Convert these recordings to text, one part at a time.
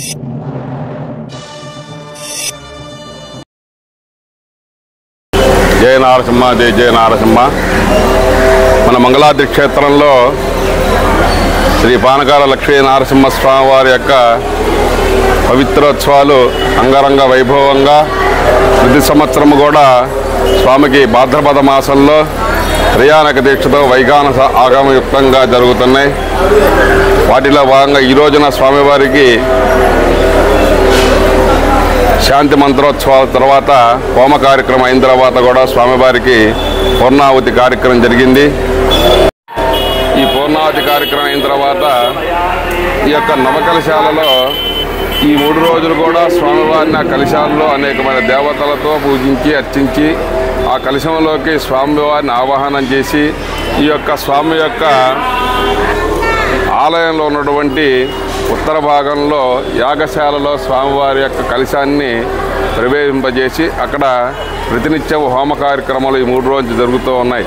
జయ నారసింహ జయ జయ నారసింహ మన మంగళాద్రి క్షేత్రంలో శ్రీ పానకాల లక్ష్మీ నారసింహస్వామి వారి యొక్క పవిత్రోత్సవాలు అంగరంగ వైభవంగా ప్రతి సంవత్సరము కూడా స్వామికి భాద్రపద మాసంలో ప్రయాణక దీక్షతో వైగానస ఆగమయుక్తంగా జరుగుతున్నాయి వాటిలో భాగంగా ఈ రోజున స్వామివారికి శాంతి మంత్రోత్సవాల తర్వాత హోమ కార్యక్రమం అయిన తర్వాత కూడా స్వామివారికి పూర్ణాహుతి కార్యక్రమం జరిగింది ఈ పూర్ణాహుతి కార్యక్రమం అయిన తర్వాత ఈ యొక్క నవకలశాలలో ఈ మూడు రోజులు కూడా స్వామివారిని ఆ కలశాలలో అనేకమైన దేవతలతో పూజించి అర్చించి ఆ కలశంలోకి స్వామివారిని ఆవాహనం చేసి ఈ యొక్క స్వామి యొక్క ఆలయంలో ఉన్నటువంటి ఉత్తర భాగంలో యాగశాలలో స్వామివారి యొక్క కలశాన్ని ప్రవేశింపజేసి అక్కడ ప్రతినిత్యం హోమ కార్యక్రమాలు ఈ మూడు రోజులు జరుగుతూ ఉన్నాయి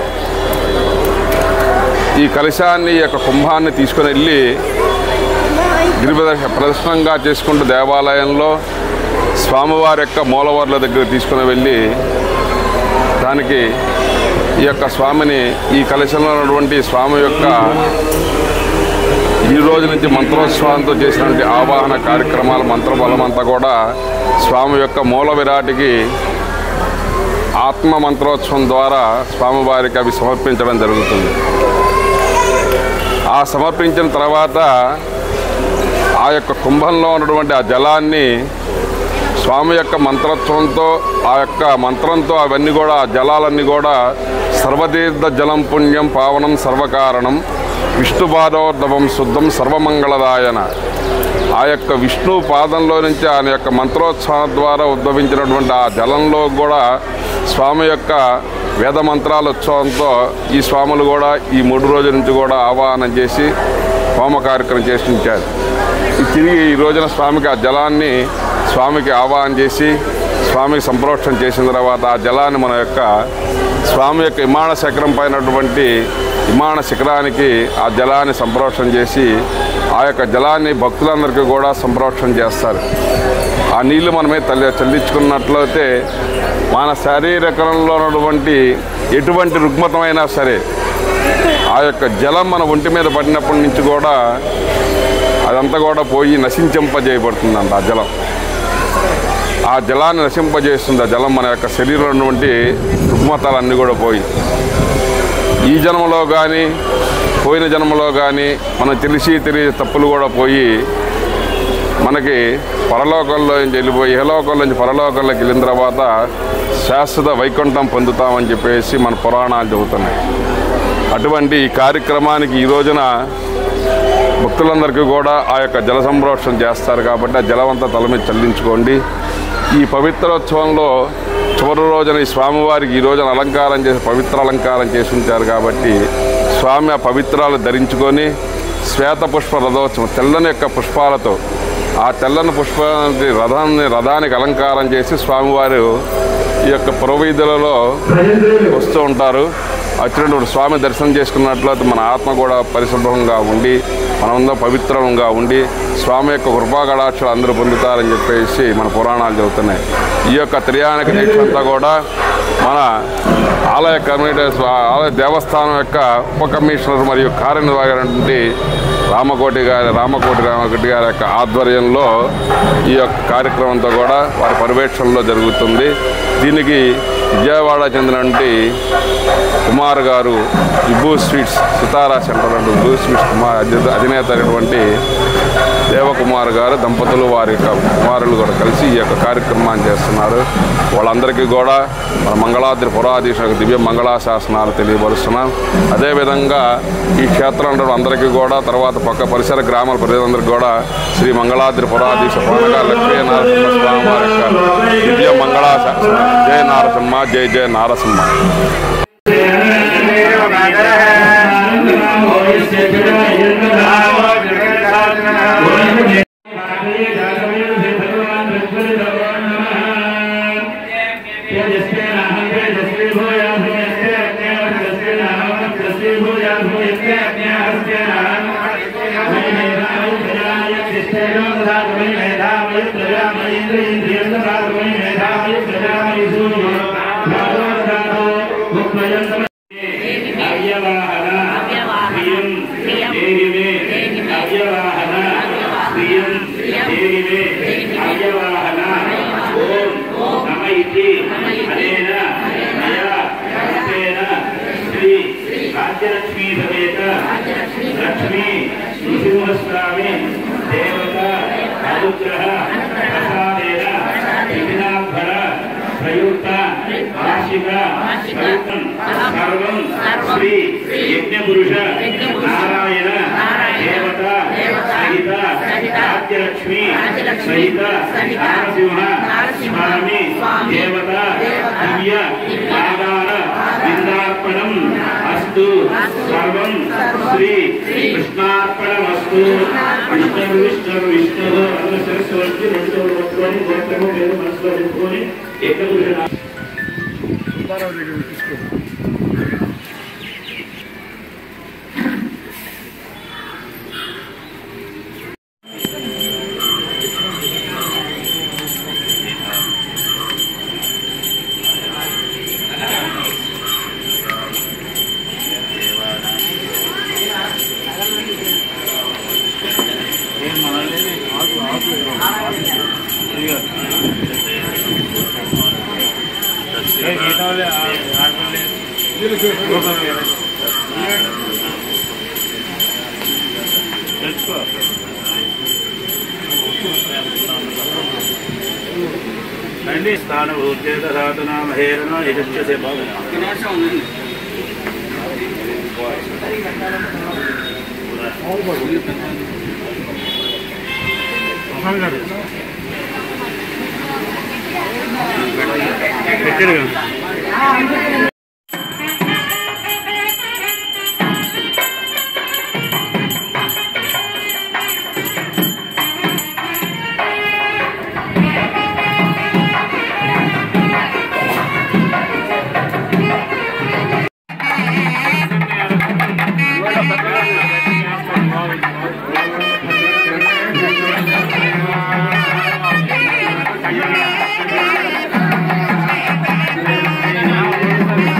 ఈ కలశాన్ని ఈ యొక్క కుంభాన్ని తీసుకుని వెళ్ళి గిరిప్రదర్శ ప్రదర్శనంగా చేసుకుంటూ దేవాలయంలో స్వామివారి యొక్క మూలవర్ల దగ్గర తీసుకుని వెళ్ళి దానికి ఈ యొక్క స్వామిని ఈ కలశంలో ఉన్నటువంటి స్వామి యొక్క ఈ రోజు నుంచి మంత్రోత్సవాలతో చేసినటువంటి ఆవాహన కార్యక్రమాల మంత్రబలమంతా కూడా స్వామి యొక్క మూల విరాటికి ఆత్మ మంత్రోత్సవం ద్వారా స్వామివారికి అవి సమర్పించడం జరుగుతుంది ఆ సమర్పించిన తర్వాత ఆ యొక్క కుంభంలో ఉన్నటువంటి ఆ జలాన్ని స్వామి యొక్క మంత్రత్వంతో ఆ యొక్క మంత్రంతో అవన్నీ కూడా ఆ జలాలన్నీ కూడా సర్వతీర్థ జలం పుణ్యం పావనం సర్వకారణం విష్ణుపాదోర్ధవం శుద్ధం సర్వమంగళదాయన ఆ యొక్క విష్ణు పాదంలో నుంచి ఆయన యొక్క మంత్రోత్సవం ద్వారా ఉద్భవించినటువంటి ఆ జలంలో కూడా స్వామి యొక్క వేద మంత్రాల ఉత్సవంతో ఈ స్వాములు కూడా ఈ మూడు రోజుల నుంచి కూడా ఆవాహనం చేసి హోమ కార్యక్రమం చేసి ఉంచారు ఈ తిరిగి ఈ రోజున స్వామికి ఆ జలాన్ని స్వామికి ఆవాహన చేసి స్వామికి సంప్రోక్షణ చేసిన తర్వాత ఆ జలాన్ని మన యొక్క స్వామి యొక్క విమాన శిఖరం పైనటువంటి విమాన శిఖరానికి ఆ జలాన్ని సంప్రోక్షణ చేసి ఆ యొక్క జలాన్ని భక్తులందరికీ కూడా సంప్రోక్షణ చేస్తారు ఆ నీళ్లు మనమే తల్లి చల్లించుకున్నట్లయితే మన శారీరకంలో ఉన్నటువంటి ఎటువంటి రుగ్మతమైనా సరే ఆ యొక్క జలం మన ఒంటి మీద పడినప్పటి నుంచి కూడా అదంతా కూడా పోయి నశించింపజేయబడుతుందంట ఆ జలం ఆ జలాన్ని నశింపజేస్తుంది ఆ జలం మన యొక్క శరీరంలో ఉన్నటువంటి రుగ్మతాలన్నీ కూడా పోయి ఈ జన్మలో కానీ పోయిన జన్మలో కానీ మనం తెలిసి తెలియ తప్పులు కూడా పోయి మనకి పరలోకంలో నుంచి వెళ్ళిపోయి ఇహలోకంలో నుంచి పరలోకంలోకి వెళ్ళిన తర్వాత శాశ్వత వైకుంఠం పొందుతామని చెప్పేసి మన పురాణాలు చెబుతున్నాయి అటువంటి ఈ కార్యక్రమానికి ఈ రోజున భక్తులందరికీ కూడా ఆ యొక్క జల సంప్రోక్షణ చేస్తారు కాబట్టి ఆ జలమంతా తల మీద చల్లించుకోండి ఈ పవిత్రోత్సవంలో చివరి రోజున ఈ స్వామివారికి ఈ రోజున అలంకారం చేసి పవిత్ర అలంకారం చేసి ఉంచారు కాబట్టి స్వామి ఆ పవిత్రాలు ధరించుకొని శ్వేత పుష్ప రథోత్సవం తెల్లని యొక్క పుష్పాలతో ఆ తెల్లని పుష్పానికి రథాన్ని రథానికి అలంకారం చేసి స్వామివారు ఈ యొక్క పురవీధులలో వస్తూ ఉంటారు వచ్చినటువంటి స్వామి దర్శనం చేసుకున్నట్లయితే మన ఆత్మ కూడా పరిశుభ్రంగా ఉండి మనమందరం పవిత్రంగా ఉండి స్వామి యొక్క కృపాకటాక్షలు అందరూ పొందుతారని చెప్పేసి మన పురాణాలు చెబుతున్నాయి ఈ యొక్క త్రియాణిక దీక్ష అంతా కూడా మన ఆలయ కమిటీ ఆలయ దేవస్థానం యొక్క ఉప కమిషనర్ మరియు కార్యనిర్వాహకుడు రామకోటి గారి రామకోటి రామకోటి గారి యొక్క ఆధ్వర్యంలో ఈ యొక్క కార్యక్రమంతో కూడా వారి పర్యవేక్షణలో జరుగుతుంది దీనికి విజయవాడ చెందినటువంటి కుమార్ గారు విభూ స్వీట్స్ సితారా సెంటర్ అంటూ విభూ స్వీట్స్ కుమార్ అధి- అధినేత అయినటువంటి దేవకుమార్ గారు దంపతులు వారి యొక్క కుమారులు కూడా కలిసి ఈ యొక్క కార్యక్రమాన్ని చేస్తున్నారు వాళ్ళందరికీ కూడా మన మంగళాద్రి పురాధీశకు దివ్య మంగళాశాసనాలు తెలియపరుస్తున్నాం అదేవిధంగా ఈ క్షేత్రంలో అందరికీ కూడా తర్వాత పక్క పరిసర గ్రామాల ప్రజలందరికీ కూడా శ్రీ మంగళాద్రి పురాధీశ పానక లక్ష్మీ నారసింహ స్వామి వారి యొక్క దివ్య మంగళాశాసన జయ నారసింహ జయ జయ నారసింహ భూయ ధాతుమై మేధామయ ప్రజామయ ఇంద్రియంద్రియం ధాతుమై మేధామయ ప్రజామయ సూర్యో ధాతో ముక్మయంతం అవ్యవాహన ప్రియం దేహిమే అవ్యవాహన ప్రియం దేహిమే అవ్యవాహన ఓం నమ ఇతి అనేన మయా హస్తేన శ్రీ రాజ్యలక్ష్మీ సమేత లక్ష్మీ నృసింహస్వామి దేవత అనుగ్రహ ప్రసాదేన విఘ్నాభర ప్రయుక్త వార్షిక ప్రయుక్తం సర్వం శ్రీ యజ్ఞపురుష నారాయణ దేవత సహిత రాజ్యలక్ష్మి సహిత నారసింహ స్వామి దేవత దివ్య ఆధార విందార్పణం అస్తు సర్వం శ్రీ కృష్ణార్పణమస్తు విష్ణు విష్ణు విష్ణు అన్న శిరస్సు వచ్చి రెండు చేతులు పట్టుకొని గోత్రము పేరు మనసులో పెట్టుకొని ఏకపురుష స్థానభూత్యేత సాధనామహేరణ యజస్య భావన Thank you.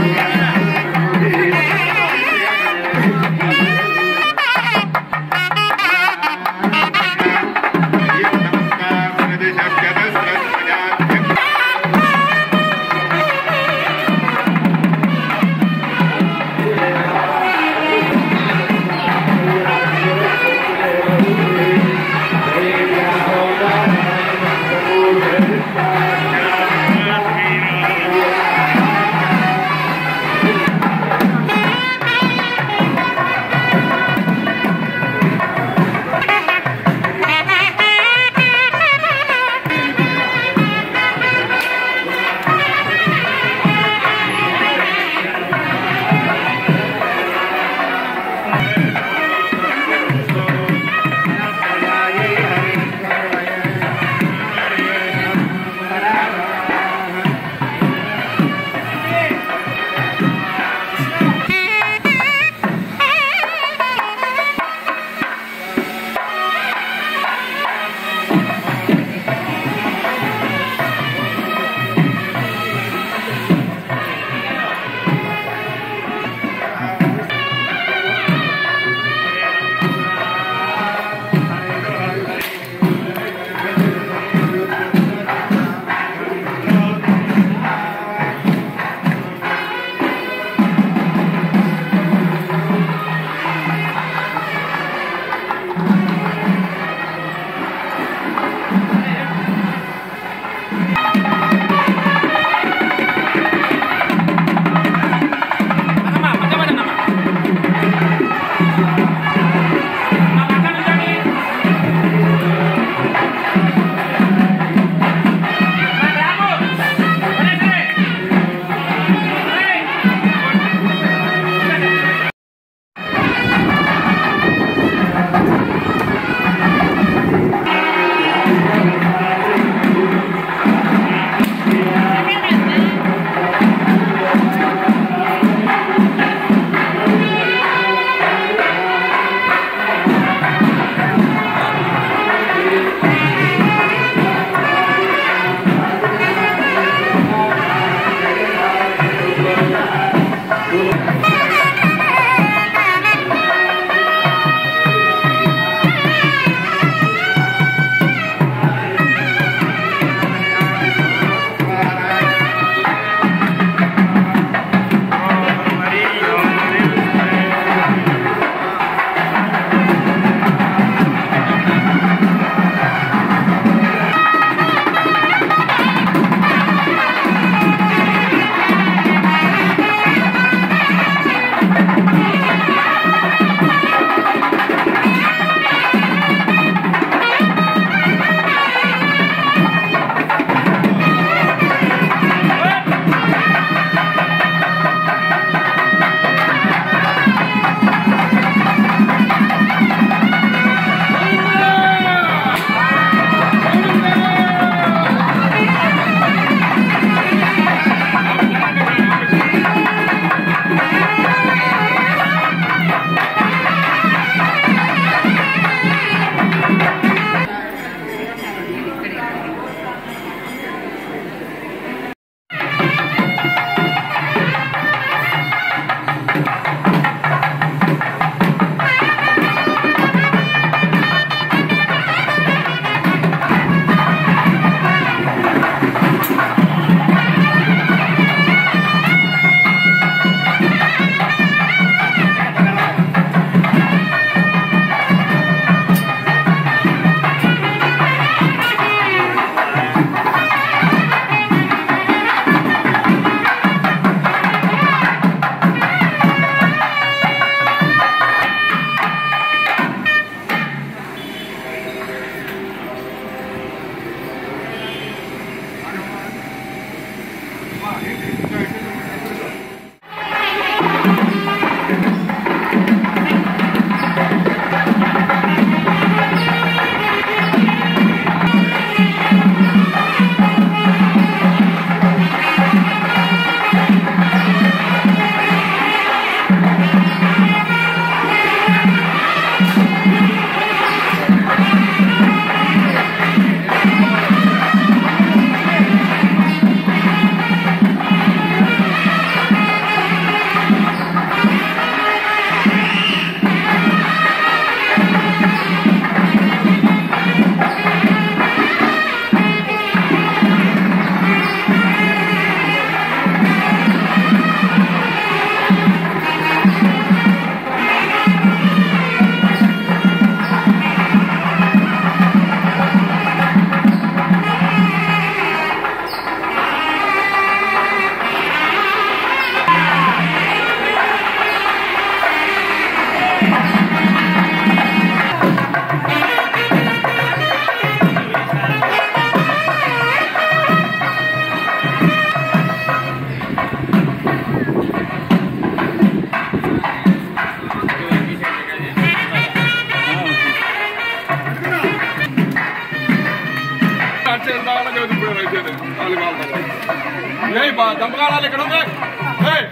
దంపకాలాలు ఇక్కడ ఉంది ఏయ్.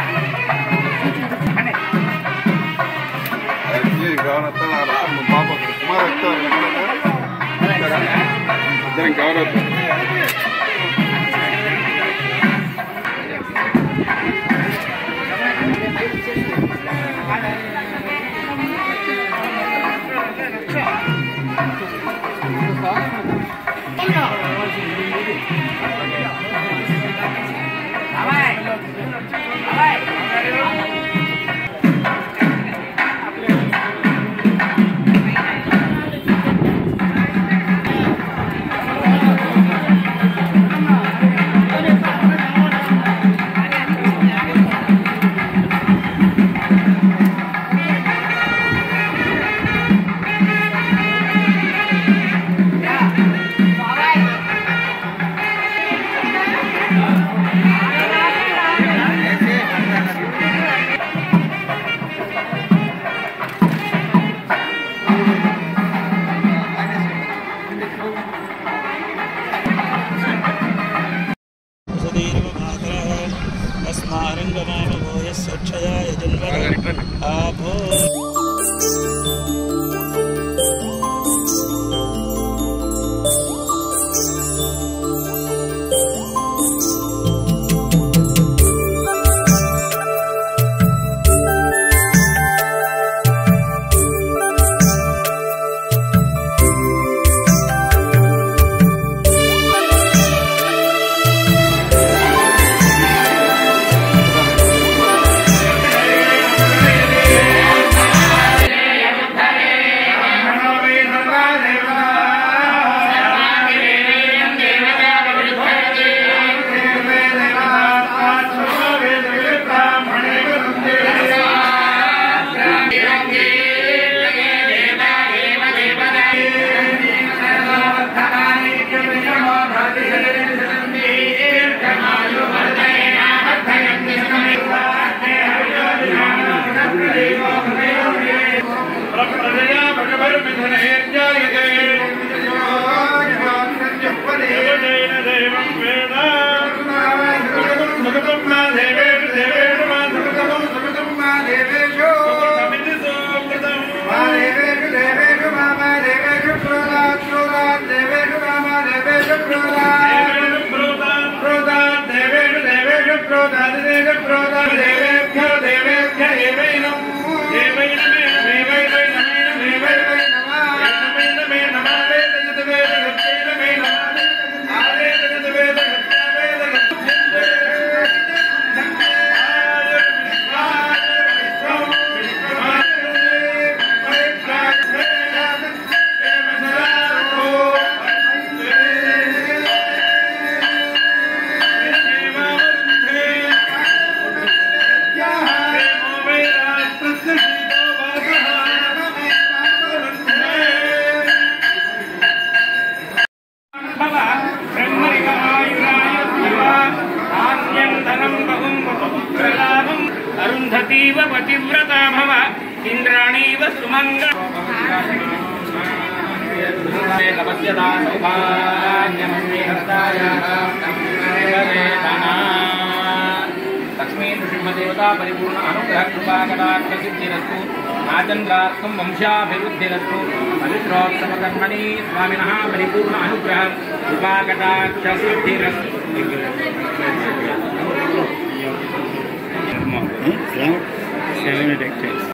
ఇద్దరం కవర్ अस्मारङ्गमामो यः स्वच्छया यजन्वः आभो భవ బ్రహ్మరికమాయురాయ శివ ఆస్యంధనం బహుం వపుత్రలాభం అరుంధతీవ పతివ్రతా భవ ఇంద్రాణీవ సుమంగ తపస్యతా లక్ష్మీ నృసింహదేవతా పరిపూర్ణ అనుగ్రహ కృపాకటాక్ష సిద్ధిరస్తు రాజంద్రార్థం వంశాభివృద్ధిరస్తు పవిత్రోత్తమ కర్మణి స్వామినః పరిపూర్ణ అనుగ్రహ కృపాకటాక్ష సిద్ధిరస్తు సెవెన్ టెక్స్టైల్స్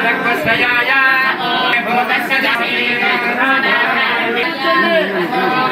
భగవస్సయాయ భూతస్య